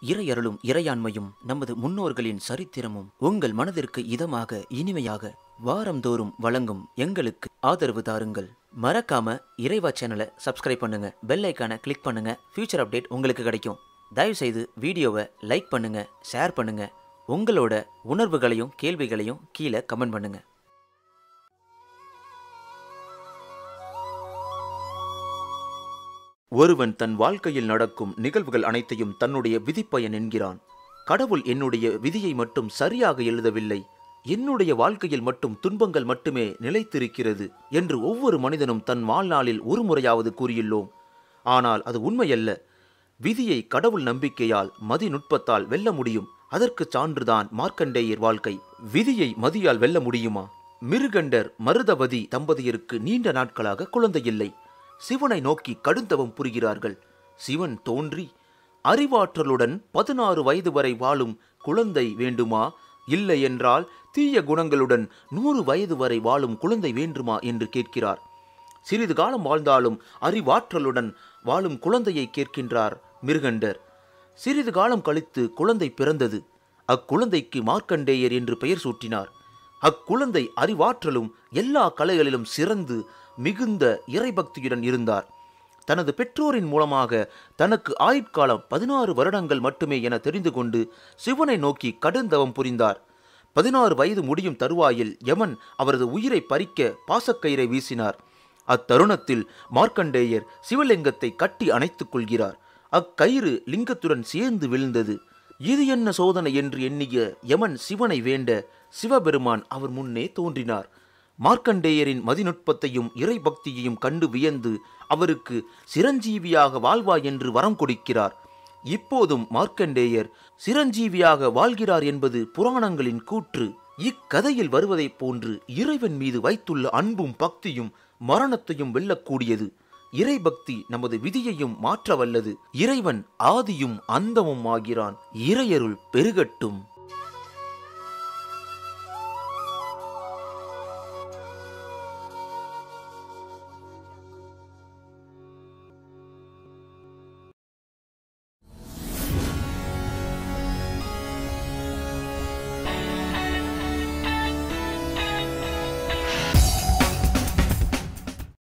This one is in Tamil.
இறையருளும் இறையாண்மையும் நமது முன்னோர்களின் சரித்திரமும் உங்கள் மனதிற்கு இதமாக இனிமையாக வாரந்தோறும் வழங்கும் எங்களுக்கு ஆதரவு தாருங்கள் மறக்காம இறைவா சேனலை சப்ஸ்கிரைப் பண்ணுங்க பெல் ஐக்கானை கிளிக் பண்ணுங்க ஃபியூச்சர் அப்டேட் உங்களுக்கு கிடைக்கும் தயவு செய்து வீடியோவை லைக் பண்ணுங்க ஷேர் பண்ணுங்க உங்களோட உணர்வுகளையும் கேள்விகளையும் கீழே கமெண்ட் பண்ணுங்க ஒருவன் தன் வாழ்க்கையில் நடக்கும் நிகழ்வுகள் அனைத்தையும் தன்னுடைய விதிப்பயன் என்கிறான் கடவுள் என்னுடைய விதியை மட்டும் சரியாக எழுதவில்லை என்னுடைய வாழ்க்கையில் மட்டும் துன்பங்கள் மட்டுமே நிலைத்திருக்கிறது என்று ஒவ்வொரு மனிதனும் தன் வாழ்நாளில் ஒரு முறையாவது கூறியுள்ளோம் ஆனால் அது உண்மையல்ல விதியை கடவுள் நம்பிக்கையால் மதிநுட்பத்தால் வெல்ல முடியும் அதற்கு சான்றுதான் மார்க்கண்டேயர் வாழ்க்கை விதியை மதியால் வெல்ல முடியுமா மிருகண்டர் மருதவதி தம்பதியருக்கு நீண்ட நாட்களாக குழந்தையில்லை சிவனை நோக்கி கடுந்தவம் புரிகிறார்கள் சிவன் தோன்றி அறிவாற்றலுடன் பதினாறு வயது வரை வாழும் குழந்தை வேண்டுமா இல்லை என்றால் தீய குணங்களுடன் நூறு வயது வரை வாழும் குழந்தை வேண்டுமா என்று கேட்கிறார் சிறிது காலம் வாழ்ந்தாலும் அறிவாற்றலுடன் வாழும் குழந்தையை கேட்கின்றார் மிருகண்டர் சிறிது காலம் கழித்து குழந்தை பிறந்தது அக்குழந்தைக்கு மார்க்கண்டேயர் என்று பெயர் சூட்டினார் அக்குழந்தை அறிவாற்றலும் எல்லா கலைகளிலும் சிறந்து மிகுந்த இறைபக்தியுடன் இருந்தார் தனது பெற்றோரின் மூலமாக தனக்கு ஆயுட்காலம் பதினாறு வருடங்கள் மட்டுமே என தெரிந்து கொண்டு சிவனை நோக்கி கடுந்தவம் புரிந்தார் பதினாறு வயது முடியும் தருவாயில் யமன் அவரது உயிரை பறிக்க பாசக்கயிறை வீசினார் அத்தருணத்தில் மார்க்கண்டேயர் சிவலிங்கத்தை கட்டி அணைத்துக் கொள்கிறார் அக்கயிறு லிங்கத்துடன் சேர்ந்து விழுந்தது இது என்ன சோதனை என்று எண்ணிய யமன் சிவனை வேண்ட சிவபெருமான் அவர் முன்னே தோன்றினார் மார்க்கண்டேயரின் மதிநுட்பத்தையும் இறைபக்தியையும் கண்டு வியந்து அவருக்கு சிரஞ்சீவியாக வாழ்வாய் என்று வரம் கொடுக்கிறார் இப்போதும் மார்க்கண்டேயர் சிரஞ்சீவியாக வாழ்கிறார் என்பது புராணங்களின் கூற்று இக்கதையில் வருவதைப் போன்று இறைவன் மீது வைத்துள்ள அன்பும் பக்தியும் மரணத்தையும் வெல்லக்கூடியது இறைபக்தி நமது விதியையும் மாற்ற வல்லது இறைவன் ஆதியும் அந்தமும் ஆகிறான் இறையருள் பெருகட்டும்